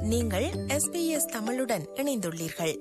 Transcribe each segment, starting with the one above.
நீங்கள் எஸ்பிஎஸ் தமிழுடன் இணைந்துள்ளீர்கள்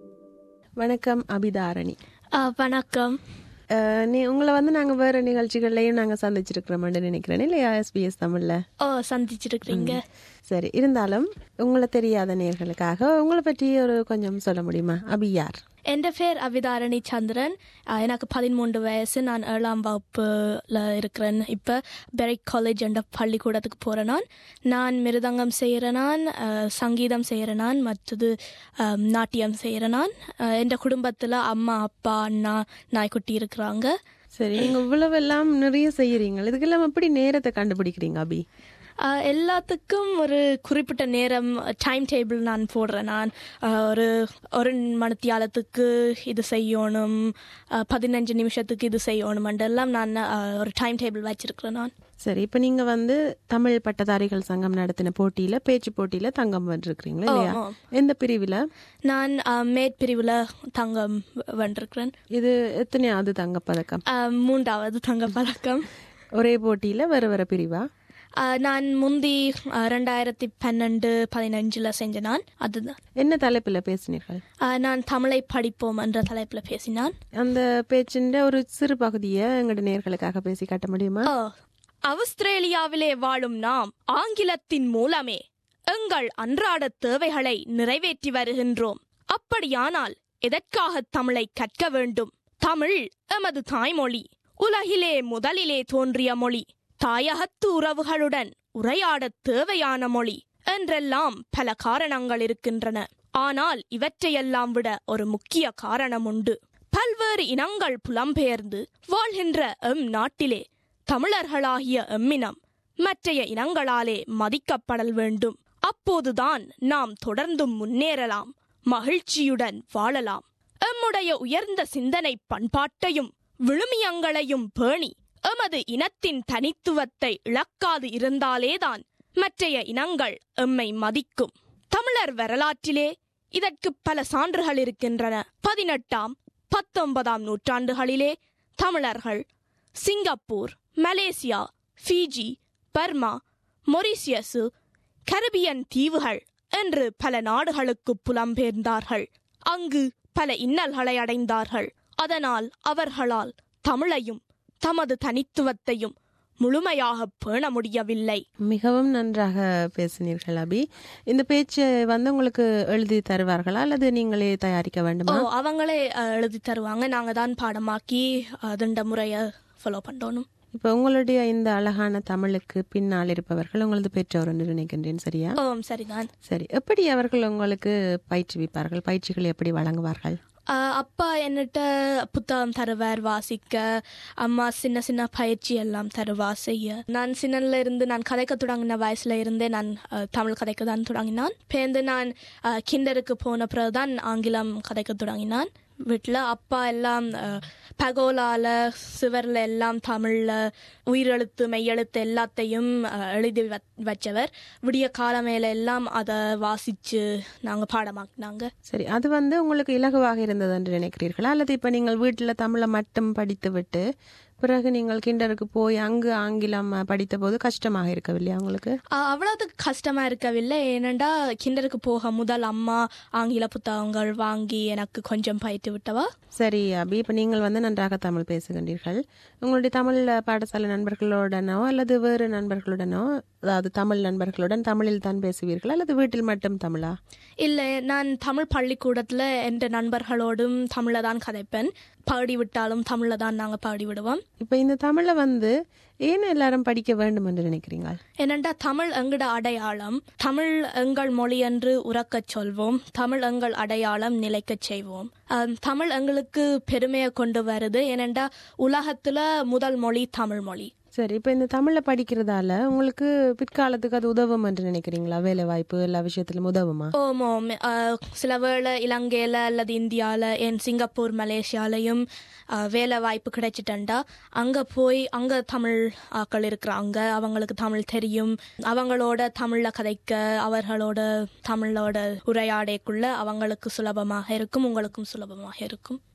வணக்கம் அபிதாரணி ஆ, வணக்கம் அஹ், நீ உங்களை வந்து நாங்க வேற நிகழ்ச்சிகள்லயும் நாங்க சந்திச்சிருக்கிறோம்னு நினைக்கிறேன் இல்லையா எஸ்பிஎஸ் தமிழ்ல ஓ சந்திச்சிருக்கிறீங்க சரி இருந்தாலும் உங்களை தெரியாத நேர்களுக்காக உங்களை பற்றி ஒரு கொஞ்சம் சொல்ல முடியுமா அபி யார் என் பேர் அவிதாரணி சந்திரன் ஆ, எனக்கு பதிமூன்று வயசு நான் ஏழாம் வகுப்புல இருக்கிறேன் இப்போ பெரிக் காலேஜ் என்ற பள்ளிக்கூடத்துக்கு போகிறேன் நான் நான் மிருதங்கம் செய்கிறேன் நான் ஆ, சங்கீதம் செய்கிறேன் நான் மற்றது ஆ, நாட்டியம் செய்கிறேன் நான் என் குடும்பத்தில் அம்மா அப்பா அண்ணா நாய்க்குட்டி இருக்கிறாங்க சரி நீங்க இவ்வளவு எல்லாம் நிறைய செய்யறீங்க இதுக்கெல்லாம் எப்படி நேரத்தை கண்டுபிடிக்கிறீங்க அபி ஆஹ் எல்லாத்துக்கும் ஒரு குறிப்பிட்ட நேரம் டைம் டேபிள் நான் போடுறேன் நான் ஆஹ் ஒரு ஒரு மணித்தியாலத்துக்கு இது செய்யணும் ஆஹ் பதினஞ்சு நிமிஷத்துக்கு இது செய்யணும் எல்லாம் நான் ஆஹ் ஒரு டைம் டேபிள் வச்சிருக்கிறேன் நான் சரி இப்ப நீங்க வந்து தமிழ் பட்டதாரிகள் சங்கம் நடத்தின போட்டியில பேச்சு போட்டியில தங்கம் வென்றிருக்கிறீங்களா இல்லையா ஆமா. எந்த பிரிவுல நான் ஆஹ் மேற்பிரிவில் தங்கம் வென்றிருக்கிறேன் இது எத்தனையாவது தங்க பதக்கம் ஆஹ் மூன்றாவது தங்க பதக்கம் ஒரே போட்டியில வேற வேற பிரிவா ஆஹ் நான் முந்தி ஆஹ் ரெண்டாயிரத்தி பன்னெண்டு பதினஞ்சில் செஞ்ச நான் அதுதான் என்ன தலைப்புல பேசினீர்கள் ஆஹ் நான் தமிழை படிப்போம் என்ற தலைப்பில் பேசினான் அந்த பேச்சின் ஒரு சிறு பகுதியை எங்கட நேர்களுக்காக பேசி காட்ட முடியுமா ஓ, ஆஸ்திரேலியாவிலே வாழும் நாம் ஆங்கிலத்தின் மூலமே எங்கள் அன்றாட தேவைகளை நிறைவேற்றி வருகின்றோம் அப்படியானால் எதற்காக தமிழை கற்க வேண்டும் தமிழ் எமது தாய்மொழி உலகிலே முதலிலே தோன்றிய மொழி தாயகத்து உறவுகளுடன் உரையாடத் தேவையான மொழி என்றெல்லாம் பல காரணங்கள் இருக்கின்றன ஆனால் இவற்றையெல்லாம் விட ஒரு முக்கிய காரணம் உண்டு பல்வேறு இனங்கள் புலம்பெயர்ந்து வாழ்கின்ற எம் நாட்டிலே தமிழர்களாகிய எம்மினம் மற்றைய இனங்களாலே மதிக்கப்படல் வேண்டும் அப்போதுதான் நாம் தொடர்ந்தும் முன்னேறலாம் மகிழ்ச்சியுடன் வாழலாம் எம்முடைய உயர்ந்த சிந்தனை பண்பாட்டையும் விழுமியங்களையும் பேணி எமது இனத்தின் தனித்துவத்தை இழக்காது இருந்தாலேதான் மற்றைய இனங்கள் எம்மை மதிக்கும் தமிழர் வரலாற்றிலே இதற்கு பல சான்றுகள் இருக்கின்றன பதினெட்டாம் பத்தொன்பதாம் நூற்றாண்டுகளிலே தமிழர்கள் Singapore Malaysia Fiji Burma Mauritius Caribbean தீவுகள் என்று பல நாடுகளுக்கு புலம்பெயர்ந்தார்கள் அங்கு பல இன்னல்களை அடைந்தார்கள் அதனால் அவர்களால் தமிழையும் தமது தனித்துவத்தையும் முழுமையாக பேண முடியவில்லை மிகவும் நன்றாக பேசினீர்கள் அபி இந்த பேச்சு வந்து உங்களுக்கு எழுதி தருவார்களா அல்லது நீங்களே தயாரிக்க ஓ வேண்டுமா அவங்களே அஹ், எழுதி தருவாங்க நாங்க தான் பாடமாக்கி அதுண்ட முறையை ஃபாலோ பண்ணணும் இப்ப உங்களுடைய இந்த அழகான தமிழுக்கு பின்னால் இருப்பவர்கள் உங்களது பெற்றோர் என்று நினைக்கின்றேன் சரியா ஓ சரிதான் சரி எப்படி அவர்கள் உங்களுக்கு பயிற்றுவிப்பார்கள் பயிற்சிகள் எப்படி வழங்குவார்கள் ஆஹ் அப்பா என்னட்ட புத்தகம் தருவார் வாசிக்க அம்மா சின்ன சின்ன பயிற்சி எல்லாம் தருவா செய்ய நான் சின்னல இருந்து நான் கதைக்க தொடங்கின வயசுல இருந்தே நான் ஆஹ், தமிழ் கதைக்க தான் தொடங்கினான் பேருந்து நான் ஆஹ், கிண்டருக்கு போன பிறகுதான் ஆங்கிலம் கதைக்க தொடங்கினான் வீட்டில் அப்பா எல்லாம் ஆஹ், பகோலால சுவரில் எல்லாம் தமிழில் உயிரெழுத்து மெய்யெழுத்து எல்லாத்தையும் ஆஹ், எழுதி வ- வச்சவர் விடிய காலமேல எல்லாம் அதை வாசிச்சு நாங்கள் பாடமாக்கினாங்க சரி அது வந்து உங்களுக்கு இலகுவாக இருந்தது என்று நினைக்கிறீர்களா அல்லது இப்ப நீங்கள் வீட்டுல தமிழை மட்டும் படித்து விட்டு பிறகு நீங்கள் கிண்டருக்கு போய் அங்கு ஆங்கிலம் படித்த போது கஷ்டமாக இருக்கவில்லையா உங்களுக்கு அ- அவ்வளவு கஷ்டமா இருக்கவில்லை ஏனெண்டா கிண்டருக்கு போக முதல் அம்மா ஆங்கில புத்தகங்கள் வாங்கி எனக்கு கொஞ்சம் பயிற்று விட்டவா சரி அபி இப்ப நீங்கள் வந்து நன்றாக தமிழ் பேசுகின்றீர்கள் உங்களுடைய தமிழ் பாடசாலை நண்பர்களுடனோ அல்லது வேறு நண்பர்களுடனோ அதாவது தமிழ் நண்பர்களுடன் தமிழில் தான் பேசுவீர்கள் அல்லது வீட்டில் மட்டும் தமிழா இல்லை நான் தமிழ் பள்ளிக்கூடத்தில் என் நண்பர்களோடும் தமிழில் தான் கதைப்பேன் பாடி விட்டாலும் தமிழில் தான் நாங்கள் பாடி விடுவோம் இப்ப இந்த தமிழை வந்து ஏன் எல்லாரும் படிக்க வேண்டும் என்று நினைக்கிறீங்க ஏனெண்டா தமிழ் எங்கட அடையாளம் தமிழ் எங்கள் மொழி என்று உறக்கச் சொல்வோம் தமிழ் எங்கள் அடையாளம் நிலைக்கச் செய்வோம் அஹ், தமிழ் எங்களுக்கு பெருமையை கொண்டு வருது ஏனெண்டா உலகத்துல முதல் மொழி தமிழ் மொழி சரி இப்ப இந்த தமிழை படிக்கிறதால உங்களுக்கு பிற்காலத்துக்கு அது உதவும் என்று நினைக்கிறீங்களா வேலை வாய்ப்பு எல்லா விஷயத்திலும் உதவுமா ஓம் ஓம் அஹ், சில வேளை இலங்கையில் அல்லது இந்தியாவில் என் சிங்கப்பூர் மலேசியாலையும் அஹ், வேலை வாய்ப்பு கிடைச்சிட்டண்டா அங்கே போய் அங்கே தமிழ் ஆக்கள் இருக்கிறாங்க அவங்களுக்கு தமிழ் தெரியும் அவங்களோட தமிழில் கதைக்க அவர்களோட தமிழோட உரையாடைக்குள்ள அவங்களுக்கு சுலபமாக இருக்கும் உங்களுக்கும் சுலபமாக இருக்கும்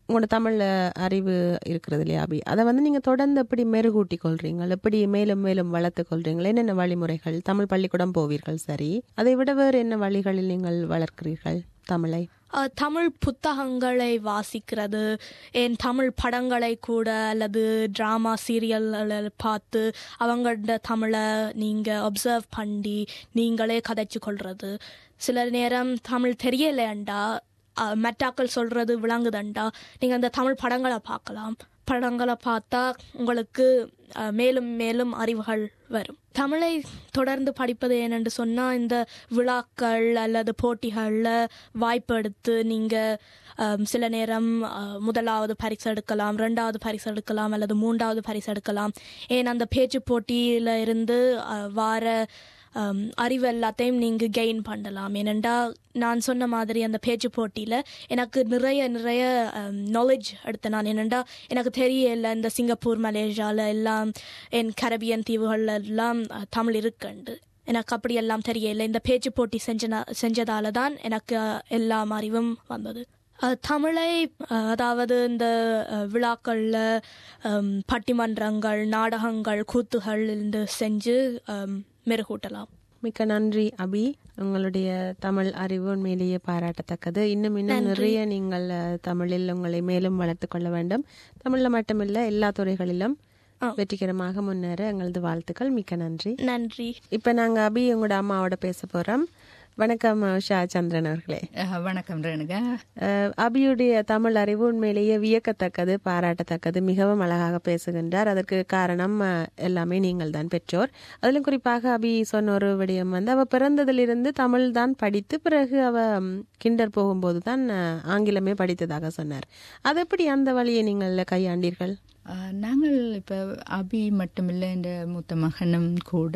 உங்களோட தமிழ் அறிவு இருக்கிறது இல்லையா அபி அதை வந்து நீங்க தொடர்ந்து எப்படி மெருகூட்டி கொள்றீங்க எப்படி மேலும் மேலும் வளர்த்து கொள்றீங்க என்னென்ன வழிமுறைகள் தமிழ் பள்ளிக்கூடம் போவீர்கள் சரி அதை விட வேறு என்ன வழிகளில் நீங்கள் வளர்க்கிறீர்கள் தமிழை அஹ், தமிழ் புத்தகங்களை வாசிக்கிறது என் தமிழ் படங்களை கூட அல்லது ட்ராமா சீரியல் பார்த்து அவங்களோட தமிழை நீங்கள் அப்சர்வ் பண்ணி நீங்களே கதைச்சு கொள்றது சில நேரம் தமிழ் தெரியலையண்டா அஹ், மெட்டாக்கள் சொல்றது விளங்குதண்டா நீங்கள் அந்த தமிழ் படங்களை பார்க்கலாம் படங்களை பார்த்தா உங்களுக்கு அஹ், மேலும் மேலும் அறிவுகள் வரும் தமிழை தொடர்ந்து படிப்பது ஏனென்று சொன்னால் இந்த விழாக்கள் அல்லது போட்டிகளில் வாய்ப்பு எடுத்து நீங்கள் சில நேரம் அஹ், முதலாவது பரிசு எடுக்கலாம் ரெண்டாவது பரிசு எடுக்கலாம் அல்லது மூன்றாவது பரிசு எடுக்கலாம் ஏன் அந்த பேச்சு போட்டியில் இருந்து அஹ், வார um, அறிவு எல்லாத்தையும் நீங்கள் கெயின் பண்ணலாம் ஏனெண்டா நான் சொன்ன மாதிரி அந்த பேச்சு போட்டியில் எனக்கு நிறைய நிறைய நாலேஜ் எடுத்தேன் நான் என்னெண்டா எனக்கு தெரியல இந்த சிங்கப்பூர் மலேசியாவில் எல்லாம் என் கரபியன் தீவுகள்ல எல்லாம் அஹ், தமிழ் இருக்குண்டு எனக்கு அப்படி எல்லாம் தெரியல இந்த பேச்சு போட்டி செஞ்சனா செஞ்சதால தான் எனக்கு அஹ், எல்லா அறிவும் வந்தது அஹ், தமிழை அஹ், அதாவது இந்த அஹ், விழாக்கள்ல அம், பட்டிமன்றங்கள் நாடகங்கள் கூத்துகள் இருந்து செஞ்சு அம், மெருகூட்டலாம் மிக்க நன்றி அபி உங்களுடைய தமிழ் அறிவு உண்மையிலேயே பாராட்டத்தக்கது இன்னும் இன்னும் நிறைய நீங்கள் அஹ், தமிழில் உங்களை மேலும் வளர்த்து கொள்ள வேண்டும் தமிழ்ல மட்டுமில்ல எல்லா துறைகளிலும் ஆ. வெற்றிகரமாக முன்னேற எங்களது வாழ்த்துக்கள் மிக்க நன்றி நன்றி இப்ப நாங்க அபி உங்களோட அம்மாவோட பேச போறோம் வணக்கம் உஷா சந்திரன் அவர்களே அஹ், வணக்கம் ரேணுகா அஹ், அபியுடைய தமிழ் அறிவு உண்மையிலேயே வியக்கத்தக்கது பாராட்டத்தக்கது மிகவும் அழகாக பேசுகின்றார் அதற்கு காரணம் அஹ், எல்லாமே நீங்கள் தான் பெற்றோர் அதிலும் குறிப்பாக அபி சொன்ன ஒரு விடயம் வந்து அவ பிறந்ததிலிருந்து தமிழ் தான் படித்து பிறகு அவ ம், கிண்டர் போகும்போது தான் அஹ், ஆங்கிலமே படித்ததாக சொன்னார் அது எப்படி அந்த வழியை நீங்கள் கையாண்டீர்கள் அஹ், நாங்கள் இப்போ அபி மட்டுமில்லை என்ற மூத்த மகனும் கூட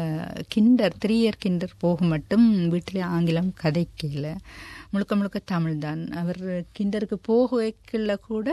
கிண்டர் த்ரீ இயர் கிண்டர் போக மட்டும் வீட்டில் ஆங்கிலம் கதைக்கல முழுக்க முழுக்க தமிழ் தான் அவர் கிண்டருக்கு போக வைக்கல கூட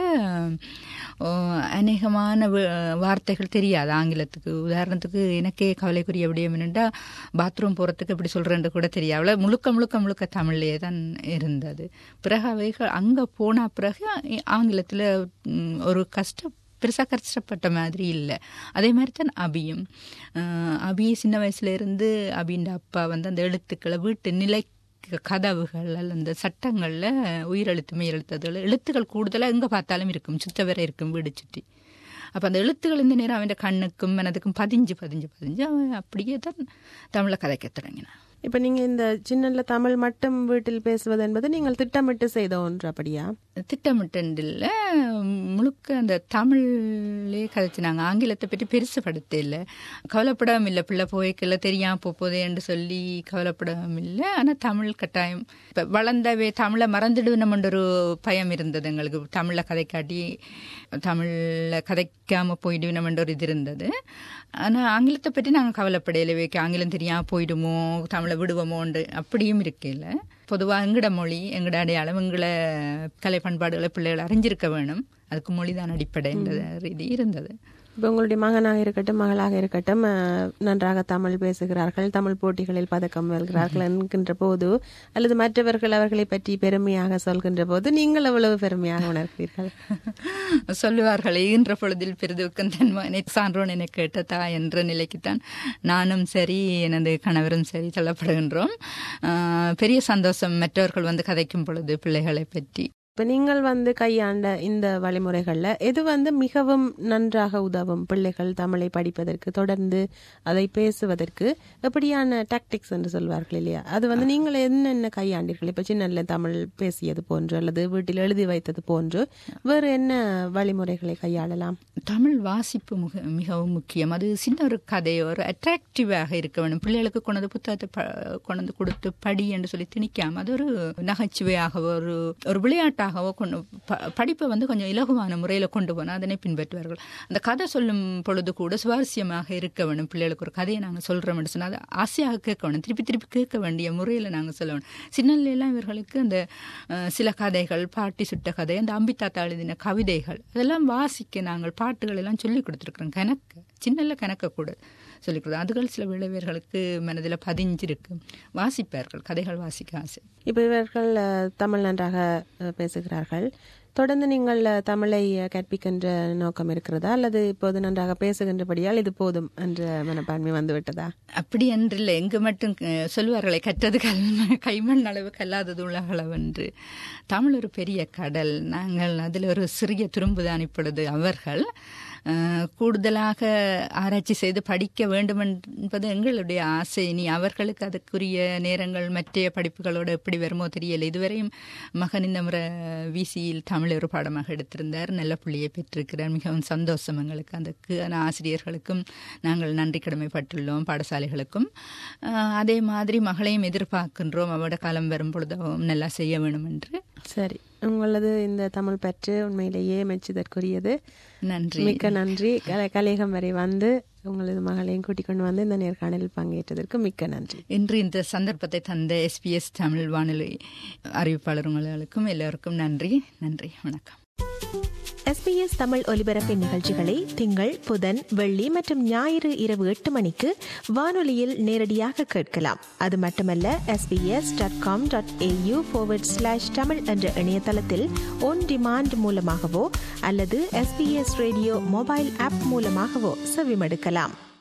அஹ், அநேகமான வே- வார்த்தைகள் தெரியாது ஆங்கிலத்துக்கு உதாரணத்துக்கு எனக்கே கவலைக்குரிய விடயம் என்னென்னா பாத்ரூம் போகிறதுக்கு இப்படி சொல்கிறேன்னு கூட தெரியாது அவ்வளோ முழுக்க முழுக்க முழுக்க தமிழ்லேயே தான் இருந்தது பிறகு அவைகள் அங்கே போன பிறகு ஆங்கிலத்தில் ஒரு கஷ்டம் பெருசாக கஷ்டப்பட்ட மாதிரி இல்லை அதே மாதிரி தான் அபியும் அஹ் அபி சின்ன வயசுல இருந்து அபின்ற அப்பா வந்து அந்த எழுத்துக்களை வீட்டு நிலை கதவுகள் அல்ல அந்த சட்டங்களில் உயிரெழுத்து மெய் எழுத்துகள் எழுத்துக்கள் கூடுதலாக எங்கே பார்த்தாலும் இருக்கும் சுத்த வரை இருக்கும் வீடு சுற்றி அப்போ அந்த எழுத்துக்கள் இந்த நேரம் அவன் கண்ணுக்கும் மனதுக்கும் பதிஞ்சு பதிஞ்சு பதிஞ்சு அவன் அப்படியே தான் தமிழை கதைக்க தொடங்கினான் இப்ப நீங்க இந்த சின்னல்ல தமிழ் மட்டும் வீட்டில் பேசுவது என்பது நீங்கள் திட்டமிட்டு செய்த ஒன்று அப்படியா திட்டமிட்டில் முழுக்க அந்த தமிழ்லே கதைச்சினாங்க ஆங்கிலத்தை பற்றி பெருசுபடுத்த இல்லை கவலைப்படாமல் இல்லை பிள்ளை போய்க்கல தெரியாம போதேன்னு சொல்லி கவலைப்படாமல் இல்லை ஆனால் தமிழ் கட்டாயம் இப்போ வளர்ந்தவே தமிழை மறந்துடுவோம்ன்ற ஒரு பயம் இருந்தது எங்களுக்கு தமிழில் கதைக்காட்டி தமிழில் கதைக்காமல் போயிடுவோம்ன்ற ஒரு இது இருந்தது ஆனால் ஆங்கிலத்தை பற்றி நாங்கள் கவலைப்படையில வைக்க ஆங்கிலம் தெரியாமல் போயிடுமோ தமிழை விடுவோமோன்று அப்படியும் இருக்கையில் பொதுவாக எங்கட மொழி எங்கட அடையாளம் எங்களை கலை பண்பாடுகளை பிள்ளைகள் அறிஞ்சிருக்க வேணும் அதுக்கு மொழிதான் அடிப்படை என்ற ரீதி இருந்தது இப்போ உங்களுடைய மகனாக இருக்கட்டும் மகளாக இருக்கட்டும் அஹ், நன்றாக தமிழ் பேசுகிறார்கள் தமிழ் போட்டிகளில் பதக்கம் வெல்கிறார்கள் என்கின்ற போது அல்லது மற்றவர்கள் அவர்களை பற்றி பெருமையாக சொல்கின்ற போது நீங்கள் எவ்வளவு பெருமையாக உணர்கிறீர்கள் சொல்லுவார்கள் ஈன்ற பொழுதில் பெரிதுக்கும் தன் மகனை சான்றோன் என கேட்ட தாய் என்ற நிலைக்குத்தான் நானும் சரி எனது கணவரும் சரி சொல்லப்படுகின்றோம் ஆஹ் பெரிய சந்தோஷம் மற்றவர்கள் வந்து கதைக்கும் பொழுது பிள்ளைகளை பற்றி இப்போ நீங்கள் வந்து கையாண்ட இந்த வழிமுறைகள்ல எது வந்து மிகவும் நன்றாக உதவும் பிள்ளைகள் தமிழை படிப்பதற்கு தொடர்ந்து அதை பேசுவதற்கு எப்படியான டாக்டிக்ஸ் என்று சொல்வார்கள் இல்லையா அது வந்து நீங்கள் என்னென்ன கையாண்டீர்கள் இப்போ சின்னல தமிழ் பேசியது போன்று அல்லது வீட்டில் எழுதி வைத்தது போன்று வேறு என்ன வழிமுறைகளை கையாளலாம் தமிழ் வாசிப்பு மிக மிகவும் முக்கியம் அது சின்ன ஒரு கதை ஒரு அட்ராக்டிவாக இருக்க வேணும் பிள்ளைகளுக்கு கொண்டது புத்தகத்தை ப கொண்டு கொடுத்து படி என்று சொல்லி திணிக்காம அது ஒரு நகைச்சுவையாகவோ ஒரு ஒரு விளையாட்டாகவோ கொண்டு ப படிப்பை வந்து கொஞ்சம் இலகுவான முறையில் கொண்டு போனால் அதனை பின்பற்றுவார்கள் அந்த கதை சொல்லும் பொழுது கூட சுவாரஸ்யமாக இருக்க வேணும் பிள்ளைகளுக்கு ஒரு கதையை நாங்கள் சொல்கிறோம்னு சொன்னால் அது ஆசையாக கேட்க வேணும் திருப்பி திருப்பி கேட்க வேண்டிய முறையில் நாங்கள் சொல்ல வேணும் சின்னலாம் இவர்களுக்கு அந்த அஹ், சில கதைகள் பாட்டி சுட்ட கதை அந்த அம்பித்தாத்தா எழுதின கவிதைகள் அதெல்லாம் வாசிக்க நாங்கள் பாட்டுகள் எல்லாம் சொல்லி கொடுத்துருக்குறோம் கணக்கு சின்னல கணக்க கூட சொல்லிக் கொடுத்தோம் அதுகள் சில இளைஞர்களுக்கு மனதில் பதிஞ்சிருக்கு வாசிப்பார்கள் கதைகள் வாசிக்க ஆசை இப்போ இவர்கள் அஹ், தமிழ் நன்றாக அஹ், பேசுகிறார்கள் தொடர்ந்து நீங்கள் அஹ், தமிழை அஹ், கற்பிக்கின்ற நோக்கம் இருக்கிறதா அல்லது இப்போது நன்றாக பேசுகின்றபடியால் இது போதும் என்ற மனப்பான்மை வந்துவிட்டதா அப்படி என்றில்லை எங்கு மட்டும் அஹ், சொல்லுவார்களே கற்றது கல் கைமண் அளவு கல்லாதது உலகளவென்று தமிழ் ஒரு பெரிய கடல் நாங்கள் அதில் ஒரு சிறிய துரும்புதான் இப்பொழுது அவர்கள் அஹ், கூடுதலாக ஆராய்ச்சி செய்து படிக்க வேண்டும் என்பது எங்களுடைய ஆசை இனி அவர்களுக்கு அதுக்குரிய நேரங்கள் மற்ற படிப்புகளோடு எப்படி வருமோ தெரியல இதுவரையும் மகன் இந்த முறை விசியில் தமிழ் ஒரு பாடமாக எடுத்திருந்தார் நல்ல புள்ளியை பெற்றிருக்கிறார் மிகவும் சந்தோஷம் எங்களுக்கு அதுக்கு ஆசிரியர்களுக்கும் நாங்கள் நன்றி கடமைப்பட்டுள்ளோம் பாடசாலைகளுக்கும் அஹ், அதே மாதிரி மகளையும் எதிர்பார்க்கின்றோம் அவட காலம் வரும் பொழுது அவவும் நல்லா செய்ய வேணும் என்று சரி உங்களது இந்த தமிழ் பற்று உண்மையிலேயே மெச்சுதற்குரியது நன்றி மிக்க நன்றி கலை கலையகம் வரை வந்து உங்களது மகளையும் கூட்டிக் கொண்டு வந்து இந்த நேர்காணலில் பங்கேற்றதற்கு மிக்க நன்றி இன்று இந்த சந்தர்ப்பத்தை தந்த எஸ்பிஎஸ் தமிழ் வானொலி அறிவிப்பாளர்களுக்கும் எல்லோருக்கும் நன்றி நன்றி வணக்கம் எஸ்பிஎஸ் தமிழ் ஒலிபரப்பின் நிகழ்ச்சிகளை திங்கள் புதன் வெள்ளி மற்றும் ஞாயிறு இரவு எட்டு மணிக்கு வானொலியில் நேரடியாக கேட்கலாம் அது மட்டுமல்ல SBS dot com dot AU slash Tamil என்ற இணையதளத்தில் ஒன் டிமாண்ட் மூலமாகவோ அல்லது எஸ்பிஎஸ் ரேடியோ மொபைல் ஆப் மூலமாகவோ செவிமடுக்கலாம்